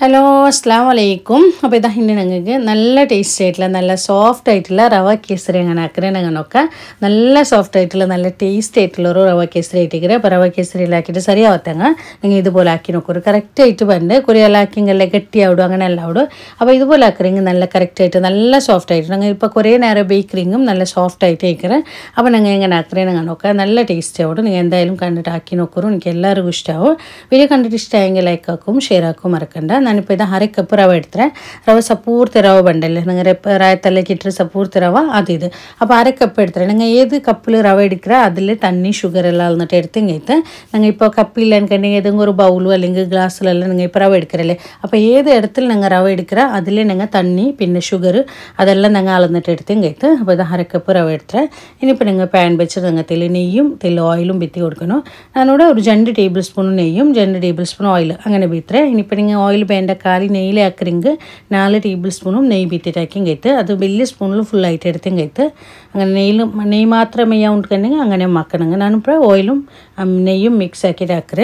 hello അസ്സാം വലൈക്കും അപ്പോൾ ഇതാ ഇനി ഞങ്ങൾക്ക് നല്ല ടേസ്റ്റ് ആയിട്ടുള്ള നല്ല സോഫ്റ്റ് ആയിട്ടുള്ള റവ കേസരി അങ്ങനെ ആക്കുന്നത് ഞങ്ങനൊക്കെ നല്ല സോഫ്റ്റ് ആയിട്ടുള്ള നല്ല ടേസ്റ്റ് ആയിട്ടുള്ള ഒരു റവ കേസരി ആയിട്ടിരിക്കുക അപ്പോൾ റവ കേസരിയിലാക്കിയിട്ട് ശരിയാവത്തങ്ങ നിങ്ങൾ ഇതുപോലെ ആക്കി നോക്കൂ കറക്റ്റ് ആയിട്ട് പണ്ട് കുറിയെല്ലാം ആക്കിയെങ്കിൽ ഗട്ടിയാവിടും അങ്ങനെ എല്ലാം ആവിടും അപ്പോൾ ഇതുപോലെ ആക്കറിങ്ങ് നല്ല കറക്റ്റ് ആയിട്ട് നല്ല സോഫ്റ്റ് ആയിട്ട് ഞങ്ങൾ ഇപ്പോൾ കുറേ നേരം ബേക്കറിങ്ങും നല്ല സോഫ്റ്റ് ആയിട്ട് ആയിക്കറ അപ്പോൾ ഞങ്ങൾ എങ്ങനെ ആക്കറേ ഞങ്ങൾ നോക്കാം നല്ല ടേസ്റ്റ് ആവും നിങ്ങൾ എന്തായാലും കണ്ടിട്ട് ആക്കി നോക്കൂ എനിക്ക് എല്ലാവർക്കും ഇഷ്ടമാവും വീഡിയോ കണ്ടിട്ട് ഇഷ്ടമായെങ്കിൽ ലൈക്ക് ആക്കും ഷെയർ ആക്കും മറക്കണ്ട ನಾನಿപ്പോൾ ಇದು ಅರೆ ಕಪ್ ರವೆ ಇಡ್ತಾರೆ ರವೆ ಸಪೂರ್ತಿ ರವೆ ಬಂಡಲ್ಲಿ ನಂಗೆ ರಾಯತಲ್ಲಕ್ಕೆ ಇಟ್ಟರೆ ಸಪೂರ್ತಿ ರವೆ ಅದು ಇದು അപ്പോൾ അര കപ്പ് എടുത്തിട്ട് നിങ്ങൾ ഏത് കപ്പിൽ റവ എടുക്കുക അതിൽ തണ്ണി ഷുഗർ എല്ലാം എന്നിട്ട് എടുത്തെങ്കിട്ട് നിങ്ങൾ ഇപ്പോൾ കപ്പില്ല എനിക്കുണ്ടെങ്കിൽ ഏതെങ്കിലും ഒരു ബൗളോ അല്ലെങ്കിൽ ഗ്ലാസ്സിലെല്ലാം നിങ്ങൾ ഇപ്പോൾ റവ എടുക്കറല്ലേ അപ്പോൾ ഏത് ഇടത്തിൽ നിങ്ങൾ റവ എടുക്കുക അതിൽ നിങ്ങൾ തണ്ണി പിന്നെ ഷുഗർ അതെല്ലാം നിങ്ങൾ അളന്നിട്ട് എടുത്തെങ്കിട്ട് അപ്പോൾ ഇത് അര കപ്പ് റവ എടുത്തിട്ട് ഇനിയിപ്പോൾ നിങ്ങൾ പാൻ വെച്ച് നിങ്ങൾ തെല്ല് നെയ്യും തെല്ല് ഓയിലും ബിത്തി കൊടുക്കണം ഞാനിവിടെ ഒരു രണ്ട് ടേബിൾ സ്പൂൺ നെയ്യും രണ്ട് ടേബിൾ സ്പൂൺ ഓയിൽ അങ്ങനെ ബീത്തರೆ ഇനിയിപ്പോൾ നിങ്ങൾ ഓയിൽ വേണ്ട കാലി നെയ്യിൽ ആക്കറിങ്ക് നാല് ടേബിൾ സ്പൂണും നെയ്യ് ബീത്തിട്ടാക്കിയും കഴിത്ത് അത് വലിയ സ്പൂണിൽ ഫുള്ളായിട്ട് എടുത്തും കഴിത്ത് അങ്ങനെ നെയ്യിലും നെയ്യ് മാത്രം മെയ്യാൻ ഉണ്ടെങ്കിൽ അങ്ങനെ മക്കണമെങ്കിൽ ഞാനിപ്പോൾ ഓയിലും ഉം, നെയ്യും മിക്സ് ആക്കിയിട്ട് ആക്കറ്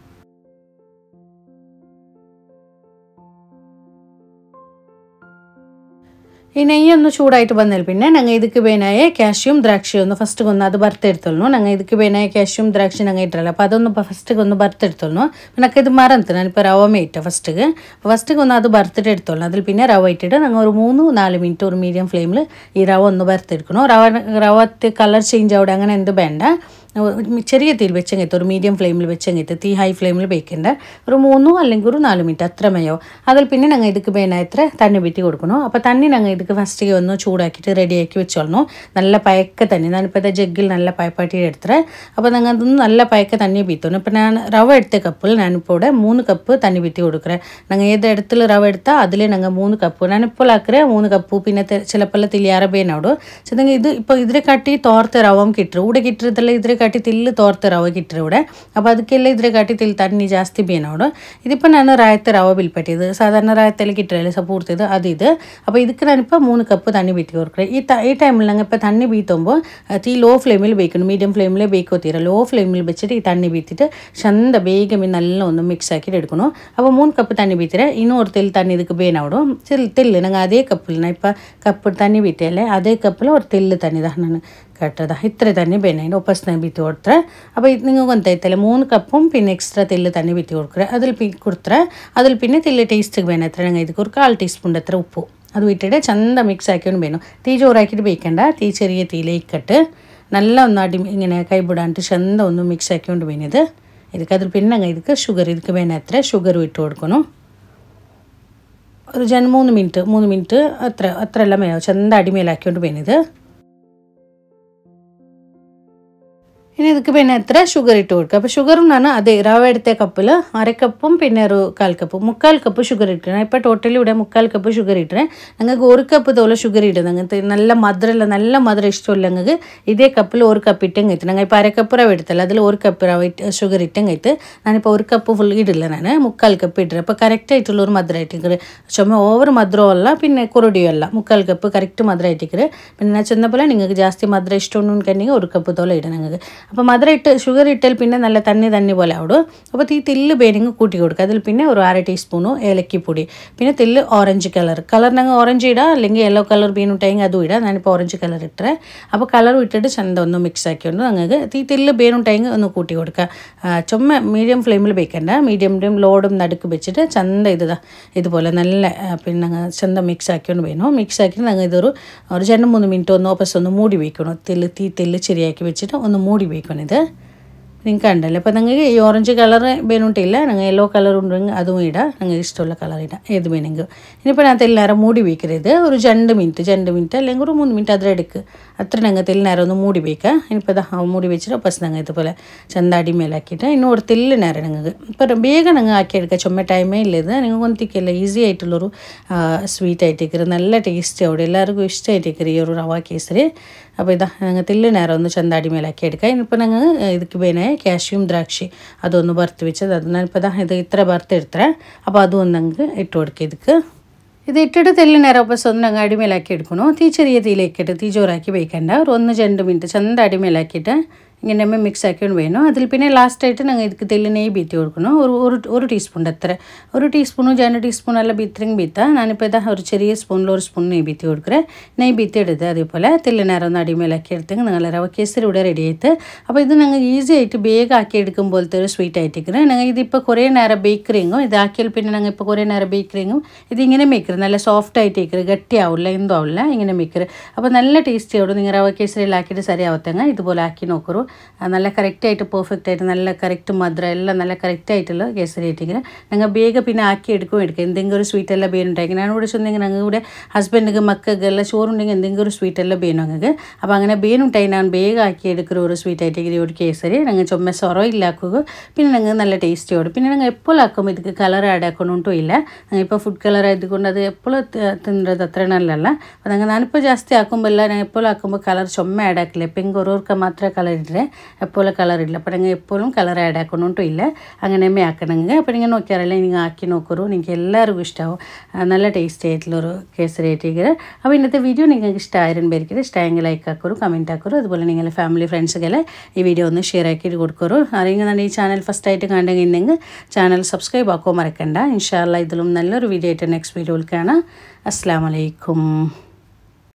ಈ ನೆಯ್ಯನ್ನು ಚೂಡಾಯಿತು ಬಂದಲ್ಲಿ ಪಿನ್ನೆ ನಂಗೆ ಇದಕ್ಕೆ ಬೇನಾಯ ಕ್ಯಾಶ್ಯೂಮ್ ದ್ರಾಕ್ಷಿ ಒಂದು ಫಸ್ಟಿಗೆ ಒಂದು ಅದು ಬರ್ತಿರ್ತಲ್ನು ನಂಗೆ ಇದಕ್ಕೆ ಬೇನಾಯ ಕ್ಯಾಶ್ಯೂಮ್ ದ್ರಾಕ್ಷಿ ನಂಗೆ ಇಟ್ಟರಲ್ಲ അപ്പോൾ അതൊന്ന് ഫസ്റ്റിಗೆ ഒന്ന് ബർത്തിടുത്തോളൂ പിന്നെ ഇത് മറന്നിട്ട് ഞാനിപ്പോൾ റവമേ ഇട്ട ഫസ്റ്റിಗೆ ഫസ്റ്റിಗೆ ഒന്ന് അത് ബർത്തിട്ട് എടുത്തോളൂ അതിൽ പിന്നെ റവ ഇട്ടിട്ട് ഞങ്ങൾ ഒരു മൂന്ന് നാല് മിനിറ്റ് ഒരു മീഡിയം ഫ്ലെയിമിൽ ഈ റവ ഒന്ന് ബർത്തെടുക്കണം റവ റവത്തെ കളർ ചേഞ്ച് ആവിടെ അങ്ങനെ എന്ത് വേണ്ട ചെറിയ തീയിൽ വെച്ചെങ്കിത്ത് ഒരു മീഡിയം ഫ്ലെയിമിൽ വെച്ചെങ്കിത്ത് തീ ഹൈ ഫ്ലെയിമിൽ വെക്കണ്ട ഒരു മൂന്നോ അല്ലെങ്കിൽ ഒരു നാല് മിനിറ്റ് അത്ര മയോ അതിൽ പിന്നെ ഞങ്ങൾ ഇതൊക്കെ വേണ എത്ര തണ്ണി വിറ്റി കൊടുക്കണം അപ്പോൾ തണ്ണി ഞങ്ങൾ ഇതൊക്കെ ഫസ്റ്റ് ഒന്ന് ചൂടാക്കിയിട്ട് റെഡിയാക്കി വെച്ചോളണം നല്ല പയക്ക തണ്ണി ഞാനിപ്പോൾ ഇത് ജഗ്ഗിൽ നല്ല പയപ്പാട്ടി എടുത്തത് അപ്പോൾ ഞങ്ങൾ അതൊന്ന് നല്ല പയക്ക തണ്ണി ബീത്തോണം ഇപ്പോൾ ഞാൻ റവ എടുത്ത കപ്പിൽ ഞാനിപ്പോൾ ഇവിടെ മൂന്ന് കപ്പ് തണ്ണി വിറ്റി കൊടുക്കുറേ ഞങ്ങൾ ഏത് ഇടത്തിൽ റവ എടുത്താൽ അതിൽ ഞങ്ങൾ മൂന്ന് കപ്പ് ഞാനിപ്പോൾ ആക്കറേ മൂന്ന് കപ്പ് പിന്നെ ചിലപ്പോൾ ತಿಳಿಯಾರ ಬೇನಾಡು ಚಂದಂಗೆ ಇದು ഇപ്പോൾ ಇದ್ರೆ ಕಟ್ಟಿ ತೋರ್ತೆ ರವಂ ಕಿಟ್ರು ಊಡ ಕಿಟ್ಟಿರದಲ್ಲ ಇದ್ರೆ ಕಟ್ಟಿ ತಿಲ್ಲು ತೋರ್ತೆ ರವ ಕಿಟ್ರು ഇവിടെ അപ്പോൾ ಅದಕ್ಕೆಲ್ಲ ಇದ್ರೆ ಕಟ್ಟಿ ತಿಲ್ ತಣ್ಣಿ ಜಾಸ್ತಿ ಬೇನೋಡು ഇതിപ്പോൾ ഞാൻ റായത്തെ റവ ബിൽപ്പറ്റിയത് സാധാരണ റായത്തിൽ കിട്ടല്ലേ സപ്പൂർത്തത് അത് ഇത് അപ്പോൾ ಇದಕ್ಕೆ ഞാനിപ്പോൾ മൂന്ന് കപ്പ് തണ്ണി ബീത്തി കൊടുക്കുക ഈ ത- ഈ ടൈമിൽ ഞങ്ങൾ ഇപ്പോൾ തണ്ണി ബീത്തുമ്പോൾ തീ ലോ ഫ്ലെയിമിൽ ಬೇಯ್ക്കണം മീഡിയം ഫ്ലെയിമിൽ ಬೇಯ್ಕೋತೀರ ಲೋ ಫ್ಲೇಮಿൽ വെച്ചിട്ട് ഈ തണ്ണി ബീത്തിട്ട് ಚಂದ ಬೇಗ ಮೀನು നല്ല ഒന്ന് മിക്സ് ആക്കിയിട്ട് എടുക്കണം അപ്പോൾ മൂന്ന് കപ്പ് തണ്ണി ബീത്തിരെ ಇನ್ನೂರು ತೆಲ್ ತಣ್ಣಿ ಇದಕ್ಕೆ ಬೇನಾಡು ತೆಲ್ ತೆಲ್ಲು ನಂಗೆ ಅದೇ ಕಪ್ಪಲ್ಲಿ ನಾ ಇಪ್ಪ ಕಪ್ಪು ತಣ್ಣಿ ಬೀತಿಯಲ್ಲೇ ಅದೇ ಕಪ್ಪಲ್ಲಿ ಅವ್ರು ತೆಲ್ಲು ತಣ್ಣಿದ ನಾನು കട്ടത ഇത്ര തന്നെ പിന്നെ അതിൻ്റെ ഒപ്പസ് ഞാൻ ബിത്തി കൊടുത്തേ അപ്പോൾ ഇത് നിങ്ങൾക്ക് ಗೊತ್ತಾಯ್ತಲ್ಲ മൂന്ന് കപ്പും പിന്നെ എക്സ്ട്രാ തെല്ല് തന്നെ ബിത്തി കൊടുക്കുക അതിൽ പി കൊടുത്തേ അതിൽ പിന്നെ തെല്ല് ടേസ്റ്റിಗೆ വേണം എത്ര ഞങ്ങൾ ಇದಕ್ಕೆ ഒരു കാൽ ടീസ്പൂൺ എത്ര ഉപ്പു അത് വിട്ടിട്ട് ചന്ത മിക്സ് ആക്കിയോണ്ട് വേണം തീ ചോറാക്കിയിട്ട് വേക്കണ്ട തീ ചെറിയ തീയിലേക്കിട്ട് നല്ല ഒന്ന് അടി ഇങ്ങനെ കൈಬಿಡಾಂಟು ചന്ത ഒന്ന് മിക്സ് ആക്കിയോണ്ട് വേണിത് ಇದಕ್ಕೆ ಅದ್ರ പിന്നെ ഞങ്ങൾ ಇದಕ್ಕೆ ഷുഗർ ಇದಕ್ಕೆ വേണം എത്ര ഷുഗർ ഇട്ട് കൊടുക്കണം ഒരു ജൻ മൂന്ന് മിനിറ്റ് മൂന്ന് മിനിറ്റ് അത്ര അത്ര എല്ലാം വേണം ചന്ത അടിമേലാക്കിയോണ്ട് വേണിത് ഇനി ಇದಕ್ಕೆ പിന്നെ എത്ര ഷുഗർ ഇട്ട് കൊടുക്കുക അപ്പോൾ ഷുഗറും ನಾನು ಅದೇ ರವೆ എടുത്ത കപ്പിൽ അര കപ്പും പിന്നെ ഒരു കാൽ കപ്പ് മുക്കാൽ കപ്പ് ഷുഗർ ഇട്ടേ ഇപ്പോൾ ടോട്ടലി ഇവിടെ മുക്കാൽ കപ്പ് ഷുഗർ ഇട്ടേ ഞങ്ങൾക്ക് ഒരു കപ്പ് തോലെ ഷുഗർ ഇടും ഞങ്ങൾക്ക് നല്ല മധുരമല്ല നല്ല മധുരം ഇഷ്ടമില്ല ഞങ്ങൾക്ക് ഇതേ കപ്പിൽ ഒരു കപ്പ് ഇട്ടും കഴിത്ത് ഞങ്ങൾ ഇപ്പോൾ അര കപ്പ് റവ എടുത്തല്ല അതിൽ ഒരു കപ്പ് റവ ഇട്ട് ഷുഗർ ഇട്ടും കഴിത്ത് ഞാനിപ്പോൾ ഒരു കപ്പ് ഫുൾ ഇടില്ല ഞാൻ മുക്കാൽ കപ്പ് ഇട്ടേ അപ്പോൾ കറക്റ്റ് ആയിട്ടുള്ള ഒരു മധുരം ഇട്ടിക്കറ് ചുമ ഓവർ മധുരവും അല്ല പിന്നെ കുറുടിയും അല്ല മുക്കാൽ കപ്പ് കറക്റ്റ് മധുരം ഇട്ടിക്കറ് പിന്നെ ഞാൻ ചെന്നപ്പോൾ നിങ്ങൾക്ക് ജാസ്തി മധുരം ഇഷ്ടമുണ്ടെങ്കിൽ ഒരു കപ്പ് തോലെ ഇടാം ഞങ്ങൾക്ക് അപ്പോൾ മധുരം ഇട്ട് ഷുഗർ ഇട്ടാൽ പിന്നെ നല്ല തണ്ണി തണ്ണി പോലെ ആവിടും അപ്പോൾ ഈ തില്ല് ബേനിങ് കൂട്ടി കൊടുക്കുക അതിൽ പിന്നെ ഒരു അര ടീസ്പൂണു ഏലക്കിപ്പൊടി പിന്നെ തില്ല് ഓറഞ്ച് കളർ കളർ ഞങ്ങൾ ഓറഞ്ച് ഇടാം അല്ലെങ്കിൽ യെല്ലോ കളർ ബീൻ ഇട്ടെങ്കിൽ അതും ഇടാം ഞാനിപ്പോൾ ഓറഞ്ച് കളർ ഇട്ടേ അപ്പോൾ കളർ ഇട്ടിട്ട് ചന്ത ഒന്ന് മിക്സ് ആക്കിക്കൊണ്ട് ഞങ്ങൾക്ക് ഈ തില്ല് ബേൻ ഇട്ടെങ്കിൽ ഒന്ന് കൂട്ടി കൊടുക്കുക ആ, ചുമ്മാ മീഡിയം ഫ്ലെയിമിൽ വെക്കണ്ട മീഡിയം ഫ്ലെയിം ലോഡും നടുക്ക് വെച്ചിട്ട് ചന്ത ഇതാ ഇതുപോലെ നല്ല ആ, പിന്നെ ഞങ്ങൾ ചന്ത മിക്സ് ആക്കിക്കൊണ്ട് വേണം മിക്സ് ആക്കിയിട്ട് ഞങ്ങൾ ഇതൊരു ഒരു രണ്ട് മൂന്ന് മിനിറ്റ് ഒന്ന് ഓപ്പസ് ഒന്ന് മൂടി വയ്ക്കണം തെല്ല് തീ തെല്ല് ശരിയാക്കി വെച്ചിട്ട് ഒന്ന് മൂടി വയ്ക്കണം ഇത് നിങ്ങൾക്ക് കണ്ടല്ലോ അപ്പോൾ നിങ്ങൾക്ക് ഈ ഓറഞ്ച് കളർ വേണുട്ടില്ല നിങ്ങൾ യെല്ലോ കളർ ഉണ്ടെങ്കിൽ അതും ഇടാം നിങ്ങൾക്ക് ഇഷ്ടമുള്ള കളർ ഇടാം ഏത് വേണമെങ്കിൽ ഇനിയിപ്പോൾ ഞാൻ തെല്ലിനേരം മൂടി വയ്ക്കരുത് ഒരു രണ്ട് മിനിറ്റ് രണ്ട് മിനിറ്റ് അല്ലെങ്കിൽ ഒരു മൂന്ന് മിനിറ്റ് അതിൽ എടുക്ക് അത്ര ഞങ്ങൾ തെല്ലിനേരം ഒന്ന് മൂടി വയ്ക്കുക ഇനിയിപ്പോൾ ഇതാ ആ മൂടി വെച്ചിട്ട് ഒപ്പസ് ഞങ്ങൾ ഇതുപോലെ ചന്താടി മേലാക്കിയിട്ട് ഇനി ഒരു തെല്ല് നേരം നിങ്ങൾക്ക് ഇപ്പോൾ വേഗം ഞങ്ങൾ ആക്കിയെടുക്കുക ചുമ ടൈമേ ഇല്ല ഇത് നിങ്ങൾ കൊന്തിക്കില്ല ഈസി ആയിട്ടുള്ളൊരു സ്വീറ്റ് ആയിട്ടിരിക്കരുത് നല്ല ടേസ്റ്റ് അവിടെ എല്ലാവർക്കും ഇഷ്ടമായിട്ടിരിക്കരുത് ഈ ഒരു റവ കേസരി അപ്പോൾ ഇതാ ഞങ്ങൾ തെല്ല് നേരം ഒന്ന് ചന്താടി മേലാക്കി എടുക്കുക ഇനിയിപ്പോൾ ഞങ്ങൾ ಇದಕ್ಕೆ ಬೇನೆ ಕ್ಯಾಶ್ಯೂಮ್ ದ್ರಾಕ್ಷಿ ಅದೊಂದು ಬರ್ತು വെച്ചത് അത് ഞാനിപ്പോൾ ദാ ഇത് ഇത്ര ಬರ್ത്ത് എടുത്തേ അപ്പോൾ അതും ഒന്ന് ഞങ്ങൾക്ക് ഇട്ട് കൊടുക്കുക ಇದಕ್ಕೆ ഇത് ഇട്ടിട്ട് തെല്ല് നേരം ഒപ്പസ് ഒന്ന് ഞങ്ങൾ അടിമേലാക്കി എടുക്കണോ തീ ചെറിയ തീയിലേക്കിട്ട് തീ ചോറാക്കി വയ്ക്കണ്ട ഒരു ഒന്ന് രണ്ട് മിനിറ്റ് ചന്ത അടിമേലാക്കിയിട്ട് ഇങ്ങനെ മിക്സ് ആക്കിക്കൊണ്ട് വേണം അതിൽ പിന്നെ ലാസ്റ്റായിട്ട് ഞങ്ങൾ ಇದಕ್ಕೆ ತೆಲ್ಲಿ നെയ്യ് ബീത്തി കൊടുക്കണം ഒരു ഒരു ഒരു ടീസ്പൂൺ അത്ര ഒരു ടീസ്പൂണു രണ്ട് ടീസ്പൂൺ എല്ലാം ബീത്തിരെങ്കിൽ ബീത്ത ഞാനിപ്പോൾ ഇതാ ഒരു ചെറിയ സ്പൂണിൽ ഒരു സ്പൂൺ നെയ്യ് ബീത്തി കൊടുക്കുറേ നെയ്യ് ബീത്തി എടുത്ത് അതേപോലെ തെല്ല് നേരം ഒന്ന് അടിമേലാക്കി എടുത്തെങ്കിൽ നിങ്ങൾ റവ കേസരി ഇവിടെ റെഡി ആയിട്ട് അപ്പോൾ ഇത് ഞങ്ങൾ ഈസി ആയിട്ട് വേഗം ആക്കി എടുക്കും പോലത്തെ ഒരു സ്വീറ്റ് ആയിട്ടിരിക്കുന്നത് ഞങ്ങൾ ഇതിപ്പോൾ കുറേ നേരം ബേക്കറിങ്ങും ഇതാക്കിയാൽ പിന്നെ ഞങ്ങൾ ഇപ്പോൾ കുറേ നേരം ബേക്കറിങ്ങും ഇതിങ്ങനെ മേക്കറ് നല്ല സോഫ്റ്റ് ആയിട്ട് ഇരിക്കറ് ഗട്ടിയാവില്ല എന്തോ ആവില്ല ഇങ്ങനെ മേക്കറ് അപ്പോൾ നല്ല ടേസ്റ്റി ആവും നിങ്ങൾ റവ കേസരിയിലാക്കിയിട്ട് ശരിയാവത്തങ്ങ ഇതുപോലെ ആക്കി നോക്കൂ നല്ല കറക്റ്റായിട്ട് പെർഫെക്റ്റ് ആയിട്ട് നല്ല കറക്റ്റ് മധുരം എല്ലാം നല്ല കറക്റ്റ് ആയിട്ടുള്ള കേസരി ആയിട്ടിങ്ങനെ ഞങ്ങൾ വേഗം പിന്നെ ആക്കി എടുക്കും എടുക്കും എന്തെങ്കിലും ഒരു സ്വീറ്റ് എല്ലാം ബേനുണ്ടാക്കി ഞാൻ ഇവിടെ ചെന്നെങ്കിൽ ഞങ്ങൾ ഇവിടെ ഹസ്ബൻഡിന് മക്കൾക്ക് എല്ലാം ചോറുണ്ടെങ്കിൽ എന്തെങ്കിലും ഒരു സ്വീറ്റ് എല്ലാം ബേനും ഞങ്ങൾക്ക് അപ്പോൾ അങ്ങനെ ബേനുണ്ടായി ഞാൻ വേഗം ആക്കി എടുക്കുന്ന ഒരു സ്വീറ്റ് ആയിട്ട് ഒരു കേസരി ഞങ്ങൾ ചുമ സൊറ ഇല്ലാക്കുക പിന്നെ ഞങ്ങൾ നല്ല ടേസ്റ്റിയോട് പിന്നെ ഞങ്ങൾ എപ്പോഴും ആക്കുമ്പോൾ ഇതിക്ക് കളർ ആഡ് ആക്കൊണ്ടു ഇല്ല ഞങ്ങൾ ഇപ്പോൾ ഫുഡ് കളർ ആയതുകൊണ്ട് അത് എപ്പോഴും തിന്നത് അത്ര നല്ലല്ല അപ്പോൾ ഞങ്ങൾ ഞാനിപ്പോൾ ಜಾಸ್ತಿ ಹಾಕೊಂಬಲ್ಲ ഞാൻ എപ്പോഴും ആക്കുമ്പോൾ കളർ ചുമ ആഡ് ആക്കില്ല ഇപ്പം ಹಿಂಗೆ ഒരോർക്ക് മാത്രമേ കളർ ഇട്ടേ എപ്പോഴും കളർ ഇല്ല അപ്പോൾ ഞങ്ങൾ എപ്പോഴും കളർ ആഡ് ആക്കൊണ്ടു ഇല്ല അങ്ങനെയമ്മേ ആക്കണമെങ്കിൽ അപ്പോൾ നിങ്ങൾ നോക്കിയാറല്ല നിങ്ങൾ ആക്കി നോക്കൂ നിങ്ങൾക്ക് എല്ലാവർക്കും ഇഷ്ടമാവും ആ, നല്ല ടേസ്റ്റി ആയിട്ടുള്ളൊരു കേസരി ആയിട്ടിരിക്കുക അപ്പോൾ ഇന്നത്തെ വീഡിയോ നിങ്ങൾക്ക് ഇഷ്ടമായിരുന്നു ഇഷ്ടമായെങ്കിൽ ലൈക്ക് ആക്കൂ കമൻറ്റ് ആക്കൂ അതുപോലെ നിങ്ങളുടെ ഫാമിലി ഫ്രണ്ട്സുകളെ ഈ വീഡിയോ ഒന്ന് ഷെയർ ആക്കിയിട്ട് കൊടുക്കൂ ആരെങ്കിലും തന്നെ ഈ ചാനൽ ഫസ്റ്റ് ആയിട്ട് കണ്ടെങ്കിൽ ചാനൽ സബ്സ്ക്രൈബ് ആക്കോ മറക്കണ്ട ഇൻഷാല്ല ഇതിലും നല്ലൊരു വീഡിയോ ആയിട്ട് നെക്സ്റ്റ് വീഡിയോയിൽ കാണാം അസ്സാം വലൈക്കും